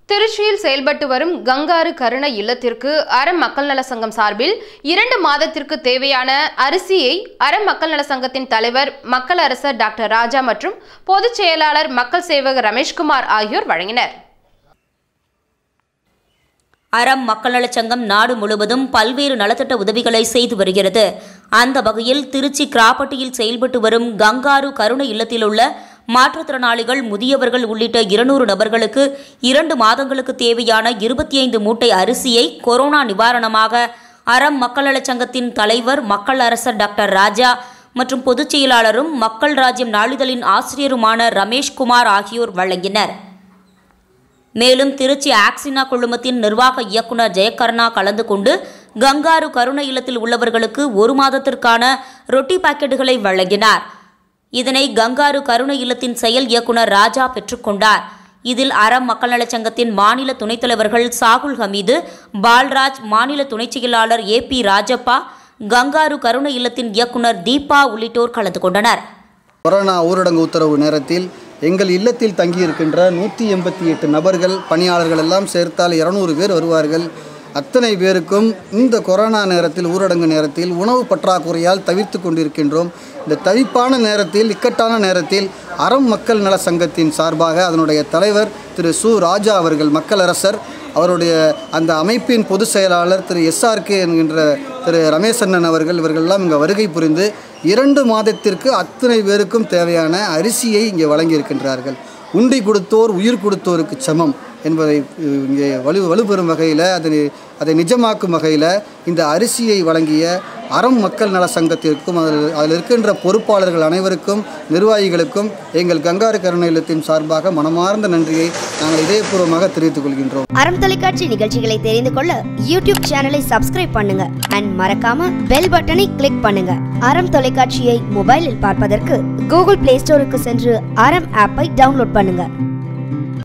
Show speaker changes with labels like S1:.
S1: திருச்சியில் செயல்பட்டு வரும் கங்காரு கருண இல்லத்திற்கு அறம் மக்கள் நல சங்கம் சார்பில் இரண்டு மாதத்திற்கு தேவையான அரிசியை அறம் மக்கள் நல சங்கத்தின் தலைவர் மக்கள் அரசர் டாக்டர் ராஜா மற்றும் பொதுச் செயலாளர் மக்கள் சேவகர் ரமேஷ்குமார் ஆகியோர் வழங்கினர்
S2: அறம் மக்கள் நலச் சங்கம் நாடு முழுவதும் பல்வேறு நலத்திட்ட உதவிகளை செய்து வருகிறது அந்த வகையில் திருச்சி கிராப்பட்டியில் செயல்பட்டு வரும் கங்காரு கருணை இல்லத்தில் உள்ள மாற்றுத்திறனாளிகள் முதியவர்கள் உள்ளிட்ட இருநூறு நபர்களுக்கு இரண்டு மாதங்களுக்கு தேவையான இருபத்தி ஐந்து மூட்டை அரிசியை கொரோனா நிவாரணமாக அறம் மக்கள் நலச் சங்கத்தின் தலைவர் மக்கள் அரசர் டாக்டர் ராஜா மற்றும் பொதுச் செயலாளரும் மக்கள் ராஜ்யம் நாளிதழின் ஆசிரியருமான ரமேஷ்குமார் ஆகியோர் வழங்கினர் மேலும் திருச்சி ஆக்சினா குழுமத்தின் நிர்வாக இயக்குனர் ஜெயகர்ணா கலந்து கொண்டு கங்காரு கருணை இல்லத்தில் உள்ளவர்களுக்கு ஒரு மாதத்திற்கான ரொட்டி பாக்கெட்டுகளை வழங்கினார் இதனை கங்காரு கருணை இல்லத்தின் செயல் இயக்குனர் ராஜா பெற்றுக்கொண்டார் இதில் அறம் மக்கள் நலச் சங்கத்தின் மாநில துணைத் தலைவர்கள் சாகுல் ஹமீது பால்ராஜ் மாநில துணைச் செயலாளர் ஏ பி ராஜப்பா கங்காரு கருணை இல்லத்தின் இயக்குனர் தீபா உள்ளிட்டோர் கலந்து கொண்டனர்
S3: கொரோனா ஊரடங்கு உத்தரவு நேரத்தில் எங்கள் இல்லத்தில் தங்கியிருக்கின்ற நூற்றி எண்பத்தி எட்டு நபர்கள் பணியாளர்கள் எல்லாம் சேர்த்தால் இரநூறு பேர் வருவார்கள் அத்தனை பேருக்கும் இந்த கொரோனா நேரத்தில் ஊரடங்கு நேரத்தில் உணவு பற்றாக்குறையால் தவிர்த்து கொண்டிருக்கின்றோம் இந்த தவிப்பான நேரத்தில் இக்கட்டான நேரத்தில் அறம் மக்கள் நல சங்கத்தின் சார்பாக அதனுடைய தலைவர் திரு சு ராஜா அவர்கள் மக்கள் அரசர் அவருடைய அந்த அமைப்பின் பொதுச் செயலாளர் திரு எஸ்ஆர்கே என்கின்ற திரு ரமேசண்ணன் அவர்கள் இவர்களெல்லாம் இங்கே வருகை புரிந்து இரண்டு மாதத்திற்கு அத்தனை பேருக்கும் தேவையான அரிசியை இங்கே வழங்கியிருக்கின்றார்கள் உண்டி கொடுத்தோர் உயிர் கொடுத்தோருக்கு சமம் என்பதை அஹ், இங்கே வலு வலுப்பெறும் வகையில் அதனை அதை நிஜமாக்கும் வகையில் இந்த அரிசியை வழங்கிய அறம் மக்கள் நல சங்கத்திற்கும் அதில் அதில் இருக்கின்ற பொறுப்பாளர்கள் அனைவருக்கும் நிர்வாகிகளுக்கும் எங்கள் கங்காரு கருணை இல்லத்தின் சார்பாக மனமார்ந்த நன்றியை நாங்கள் இதயபூர்வமாக தெரிவித்துக் கொள்கின்றோம்
S4: அறம் தொலைக்காட்சி நிகழ்ச்சிகளை தெரிந்து கொள்ள யூடியூப் சேனலை சப்ஸ்கிரைப் பண்ணுங்க அண்ட் மறக்காம பெல் பட்டனை கிளிக் பண்ணுங்க அறம் தொலைக்காட்சியை மொபைலில் பார்ப்பதற்கு கூகுள் பிளே ஸ்டோருக்கு சென்று அறம் ஆப்பை டவுன்லோட் பண்ணுங்க